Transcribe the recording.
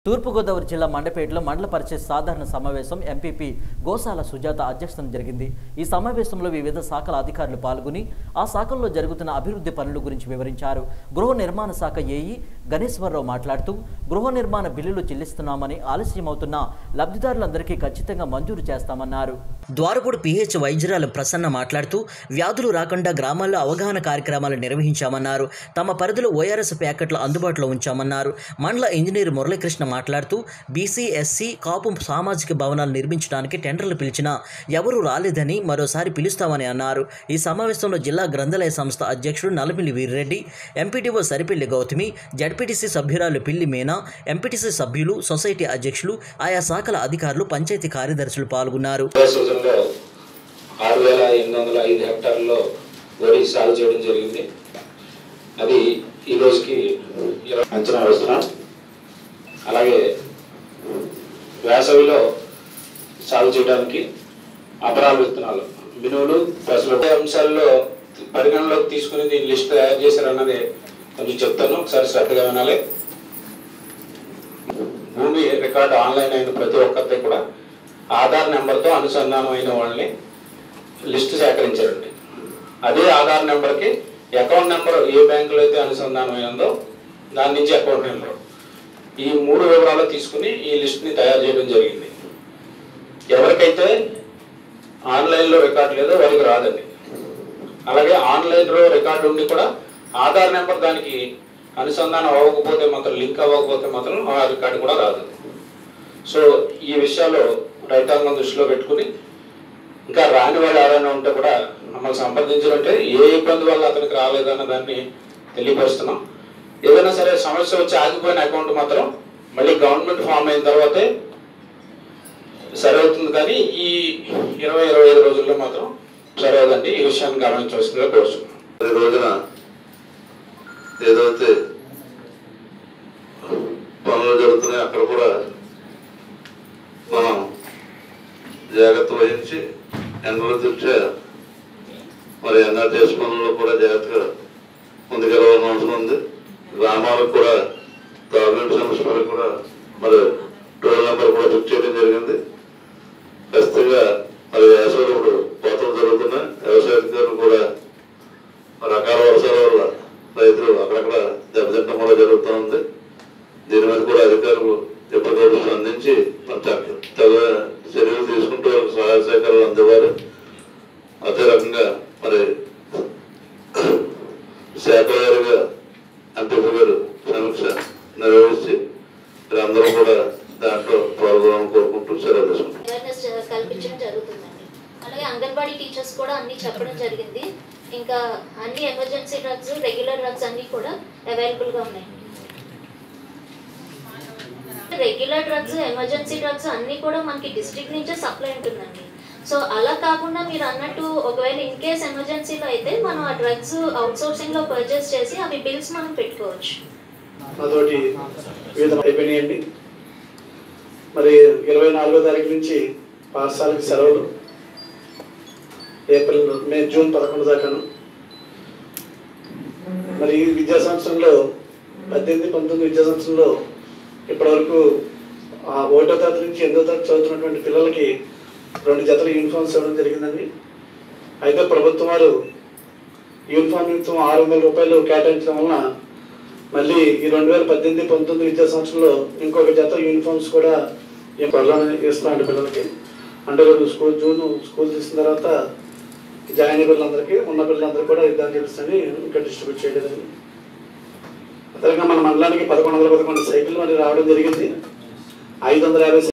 తూర్పుగోదావరి జిల్లా మండపేటలో మండల పరిషత్ సాధారణ సమావేశం ఎంపీపీ గోసాల సుజాత అధ్యక్షతన జరిగింది ఈ సమావేశంలో వివిధ శాఖల అధికారులు పాల్గొని ఆ శాఖల్లో జరుగుతున్న అభివృద్ధి పనుల గురించి వివరించారు గృహ నిర్మాణ శాఖ ఏఈ గణేశ్వరరావు మాట్లాడుతూ గృహ నిర్మాణ బిల్లులు చెల్లిస్తున్నామని ఆలస్యమవుతున్న లబ్ధిదారులందరికీ ఖచ్చితంగా మంజూరు చేస్తామన్నారు ద్వారపూడి పిహెచ్ వైద్యురాలు ప్రసన్న మాట్లాడుతూ వ్యాధులు రాకుండా గ్రామాల్లో అవగాహన కార్యక్రమాలు నిర్వహించామన్నారు తమ పరిధిలో ఓఆర్ఎస్ ప్యాకెట్లు అందుబాటులో ఉంచామన్నారు మండల ఇంజనీర్ మురళీకృష్ణ మాట్లాడుతూ బీసీ ఎస్సీ కాపు సామాజిక భవనాలు నిర్మించడానికి టెండర్లు పిలిచినా ఎవరూ రాలేదని మరోసారి పిలుస్తామని అన్నారు ఈ సమావేశంలో జిల్లా గ్రంథాలయ సంస్థ అధ్యక్షుడు నలమిల్లి వీర్రెడ్డి ఎంపీటీఓ సరిపిల్లి గౌతమి జడ్పీటీసీ సభ్యురాలు పిల్లి మీనా ఎంపీటీసీ సభ్యులు సొసైటీ అధ్యక్షులు ఆయా శాఖల అధికారులు పంచాయతీ కార్యదర్శులు పాల్గొన్నారు సీజన్లో ఆరు వేల ఎనిమిది వందల ఐదు హెక్టార్లలో వరి సాగు చేయడం జరిగింది అది ఈ రోజుకి ఇరవై అంచనా వేస్తున్నాం అలాగే వేసవిలో సాగు చేయడానికి అపరాల విత్తనాలు మినువులు పెసలు ఈ అంశాల్లో పరిగణలోకి తీసుకుని దీని లిస్ట్ తయారు చేశారన్నది కొంచెం చెప్తాను ఒకసారి శ్రద్ధగా వినాలి భూమి రికార్డు ఆన్లైన్ అయిన ప్రతి ఒక్కరితో కూడా ఆధార్ నెంబర్తో అనుసంధానం అయిన వాళ్ళని లిస్ట్ సేకరించారండి అదే ఆధార్ నెంబర్కి అకౌంట్ నెంబర్ ఏ బ్యాంకులో అయితే అనుసంధానం అయిందో దాని నుంచి అకౌంట్ నెంబర్ ఈ మూడు వివరాలు తీసుకుని ఈ లిస్ట్ని తయారు చేయడం జరిగింది ఎవరికైతే ఆన్లైన్లో రికార్డు లేదో వారికి రాదండి అలాగే ఆన్లైన్లో రికార్డు ఉండి కూడా ఆధార్ నెంబర్ దానికి అనుసంధానం అవ్వకపోతే మాత్రం లింక్ అవ్వకపోతే మాత్రం ఆ రికార్డు కూడా రాదు సో ఈ విషయాలు రైతాంగం దృష్టిలో పెట్టుకుని ఇంకా రాని వాళ్ళు ఎవరైనా ఉంటే కూడా మమ్మల్ని సంప్రదించాలంటే ఏ ఇబ్బంది వల్ల అతనికి రాలేదన్న దాన్ని తెలియపరుస్తున్నాం ఏదైనా సరే సమస్య వచ్చి ఆగిపోయిన అకౌంట్ మాత్రం మళ్ళీ గవర్నమెంట్ ఫామ్ అయిన తర్వాతే సరి అవుతుంది కానీ ఈ ఇరవై ఇరవై ఐదు రోజుల్లో మాత్రం సరి అవుదండి ఈ విషయాన్ని గమనించవలసిందిగా కోరుతున్నాం ఈ రోజున ఏదైతే పనులు జరుగుతున్నాయో అక్కడ కూడా మనం జాగ్రత్త వహించి ఎండల దృష్ట్యా మరి ఎన్ఆర్టీఎస్ పనుల్లో కూడా జాగ్రత్తగా ముందుకెళ్ళవలసిన అవసరం ఉంది గ్రామాలకు కూడా గవర్నమెంట్ సంస్థలకు కూడా మరి టోల్ నెంబర్ కూడా ఫిక్స్ చేయడం జరిగింది ఖచ్చితంగా మరి వేసవిలో ఇప్పుడు కోతలు జరుగుతున్నాయి వ్యవసాయ అధికారులు కూడా రకాల వర్షాల వల్ల రైతులు అక్కడక్కడ దెబ్బతింటం కూడా జరుగుతూ ఉంది దీని మీద కూడా అధికారులు ఎప్పటికప్పుడు స్పందించి మరి చక్క- తగు చర్యలు తీసుకుంటూ వాళ్ళకి సహాయ సహకారాలు అందివ్వాలి అదే రకంగా మరి శాఖ వారీగా ఎంపీ గారు సమీక్ష నిర్వహించి మీరందరూ కూడా దాంట్లో పాల్గొనాలని కోరుకుంటూ సెలవు తీసుకుంటాం అవేర్నెస్ కల్పించడం జరుగుతుందండి అలాగే అంగన్వాడీ టీచర్స్ కూడా అన్ని చెప్పడం జరిగింది ఇంకా అన్ని ఎమర్జెన్సీ డ్రగ్స్ రెగ్యులర్ డ్రగ్స్ అన్ని కూడా అవైలబుల్ గా ఉన్నాయండి రెగ్యులర్ డ్రగ్స్ ఎమర్జెన్సీ డ్రగ్స్ అన్ని కూడా మనకి డిస్ట్రిక్ట్ నుంచే సప్లై ఉంటుందండి సో అలా కాకుండా మీరు అన్నట్టు ఒకవేళ ఇన్ కేస్ ఎమర్జెన్సీలో అయితే మనం ఆ డ్రగ్స్ అవుట్ సోర్సింగ్ లో పర్చేస్ చేసి అవి బిల్స్ మనం పెట్టుకోవచ్చు నాతోటి వివిధ అయిపోయినాయండి మరి ఇరవై నాలుగో తారీఖు నుంచి పాఠశాలకి సెలవులు ఏప్రిల్ మే జూన్ పదకొండు దాకాను మరి ఈ విద్యా సంవత్సరంలో పద్దెనిమిది పంతొమ్మిది విద్యా సంవత్సరంలో ఇప్పటివరకు ఆ ఒకటో తరగతి నుంచి ఎనిమిదో తరగతి చదువుతున్నటువంటి పిల్లలకి రెండు జతల యూనిఫామ్స్ ఇవ్వడం జరిగిందండి అయితే ప్రభుత్వం వారు యూనిఫామ్ నిమిత్తం ఆరు వందల రూపాయలు కేటాయించడం వలన మళ్ళీ ఈ రెండు వేల పద్దెనిమిది పంతొమ్మిది విద్యా సంవత్సరంలో ఇంకొక జత యూనిఫామ్స్ కూడా ఈ పనులను ఇస్తున్నాం పిల్లలకి అంటే రేపు స్కూల్ జూన్ స్కూల్ తీసిన తర్వాత జాయిన్ అయిన పిల్లలందరికీ ఉన్న పిల్లలందరికీ కూడా ఇద్దామని చెప్పేసి ఇంకా డిస్ట్రిబ్యూట్ చేయలేదండి అదేవిధంగా మన మండలానికి పదకొండు వందల పదకొండు సైకిల్ మరి రావడం జరిగింది ఐదు వందల యాభై